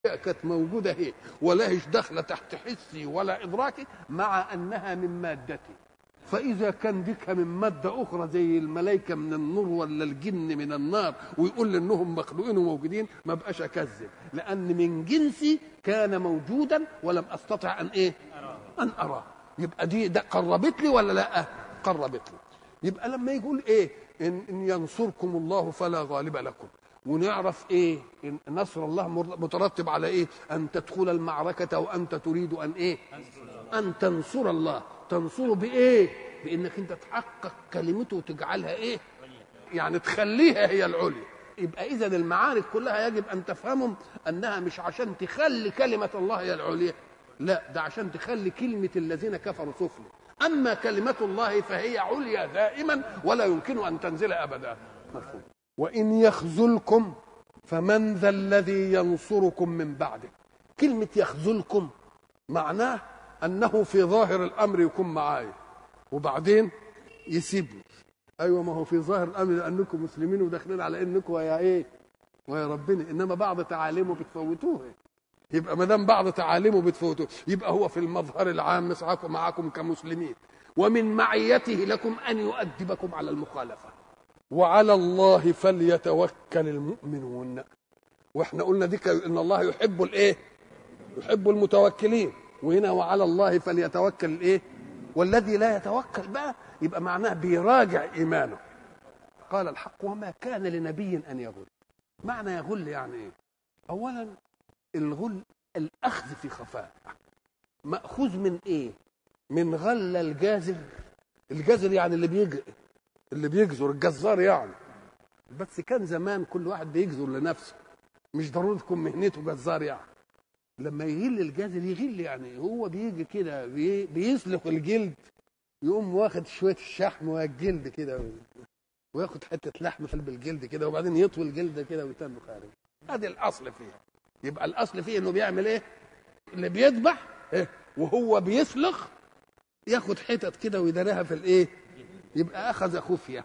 كانت موجودة هي ولا هيش داخلة تحت حسي ولا إدراكي مع أنها من مادتي فإذا كان ديك من مادة أخرى زي الملائكة من النور ولا الجن من النار ويقول لي إنهم مخلوقين وموجودين ما بقاش أكذب لأن من جنسي كان موجودا ولم أستطع أن إيه؟ أن أراه يبقى دي ده قربت لي ولا لا؟ قربت لي يبقى لما يقول إيه؟ إن, إن ينصركم الله فلا غالب لكم ونعرف ايه إن نصر الله مترتب على ايه ان تدخل المعركه وانت تريد ان ايه ان تنصر الله تنصره بايه بانك انت تحقق كلمته وتجعلها ايه يعني تخليها هي العليا يبقى اذا المعارك كلها يجب ان تفهمهم انها مش عشان تخلي كلمه الله هي العليا لا ده عشان تخلي كلمه الذين كفروا سفلى اما كلمه الله فهي عليا دائما ولا يمكن ان تنزل ابدا مفهوم وإن يخذلكم فمن ذا الذي ينصركم من بعده كلمة يخذلكم معناه أنه في ظاهر الأمر يكون معايا وبعدين يسيبني أيوة ما هو في ظاهر الأمر لأنكم مسلمين وداخلين على إنكم ويا إيه ويا ربنا إنما بعض تعاليمه بتفوتوه يبقى ما دام بعض تعاليمه بتفوتوه يبقى هو في المظهر العام معكم معكم كمسلمين ومن معيته لكم أن يؤدبكم على المخالفة وعلى الله فليتوكل المؤمنون واحنا قلنا دي ان الله يحب الايه يحب المتوكلين وهنا وعلى الله فليتوكل الايه والذي لا يتوكل بقى يبقى معناه بيراجع ايمانه قال الحق وما كان لنبي ان يغل معنى يغل يعني ايه اولا الغل الاخذ في خفاء ماخوذ من ايه من غل الجازر الجازر يعني اللي بيجري اللي بيجزر الجزار يعني بس كان زمان كل واحد بيجزر لنفسه مش ضروري تكون مهنته جزار يعني لما يغل الجزر يغل يعني هو بيجي كده بي بيسلخ الجلد يقوم واخد شويه الشحم والجلد كده وياخد حته لحم في قلب الجلد كده وبعدين يطوي الجلد كده ويتم خارج ادي الاصل فيه يبقى الاصل فيه انه بيعمل ايه اللي بيذبح إيه؟ وهو بيسلخ ياخد حتت كده ويداريها في الايه يبقى أخذ خفية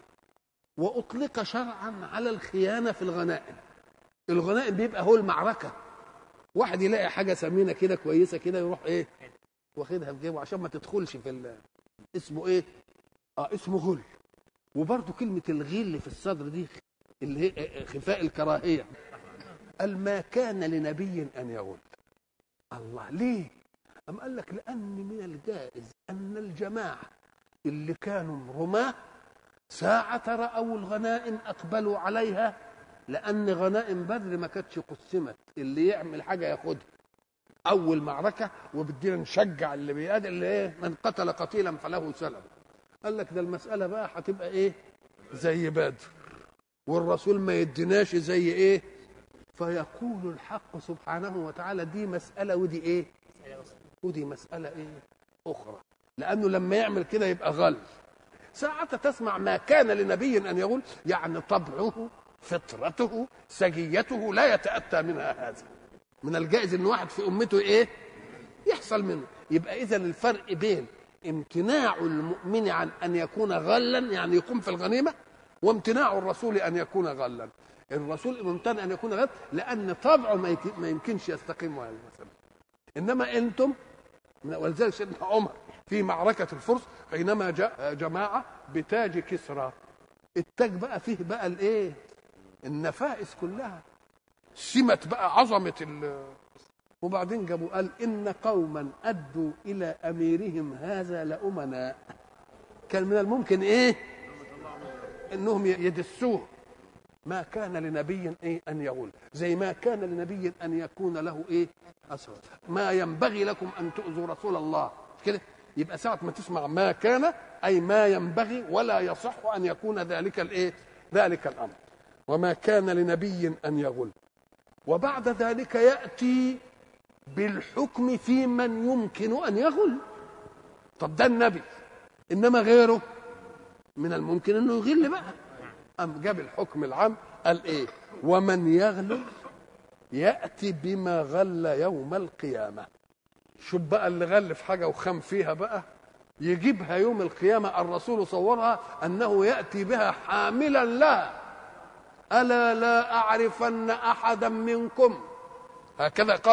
وأطلق شرعا على الخيانة في الغنائم الغنائم بيبقى هو المعركة واحد يلاقي حاجة ثمينة كده كويسة كده يروح إيه واخدها في جيبه عشان ما تدخلش في ال... اسمه إيه آه اسمه غل وبرضه كلمة الغل في الصدر دي اللي هي خفاء الكراهية قال ما كان لنبي أن يغل الله ليه أم قال لك لأن من الجائز أن الجماعة اللي كانوا رماة ساعة رأوا الغنائم أقبلوا عليها لأن غنائم بدر ما كانتش قسمت اللي يعمل حاجة ياخدها أول معركة وبدينا نشجع اللي بيقاد اللي إيه من قتل قتيلا فله سلم قال لك ده المسألة بقى هتبقى إيه زي بدر والرسول ما يديناش زي إيه فيقول الحق سبحانه وتعالى دي مسألة ودي إيه ودي مسألة إيه أخرى لانه لما يعمل كده يبقى غل ساعة تسمع ما كان لنبي ان يقول يعني طبعه فطرته سجيته لا يتاتى منها هذا من الجائز ان واحد في امته ايه يحصل منه يبقى اذا الفرق بين امتناع المؤمن عن ان يكون غلا يعني يقوم في الغنيمه وامتناع الرسول ان يكون غلا الرسول ممتنع ان يكون غلا لان طبعه ما يمكنش يستقيم هذا المسألة انما انتم ولذلك سيدنا عمر في معركة الفرس حينما جاء جماعة بتاج كسرى التاج بقى فيه بقى الايه النفائس كلها سمت بقى عظمة ال وبعدين جابوا قال إن قوما أدوا إلى أميرهم هذا لأمناء كان من الممكن إيه إنهم يدسوه ما كان لنبي إيه أن يغل زي ما كان لنبي أن يكون له إيه أسرى ما ينبغي لكم أن تؤذوا رسول الله كده يبقى ساعة ما تسمع ما كان أي ما ينبغي ولا يصح أن يكون ذلك الإيه؟ ذلك الأمر وما كان لنبي أن يغل وبعد ذلك يأتي بالحكم في من يمكن أن يغل طب ده النبي إنما غيره من الممكن أنه يغل بقى أم جاب الحكم العام قال إيه ومن يغل يأتي بما غل يوم القيامة شوف بقى اللي غلف حاجة وخام فيها بقى يجيبها يوم القيامة الرسول صورها أنه يأتي بها حاملا لها ألا لا أعرفن أحدا منكم هكذا قال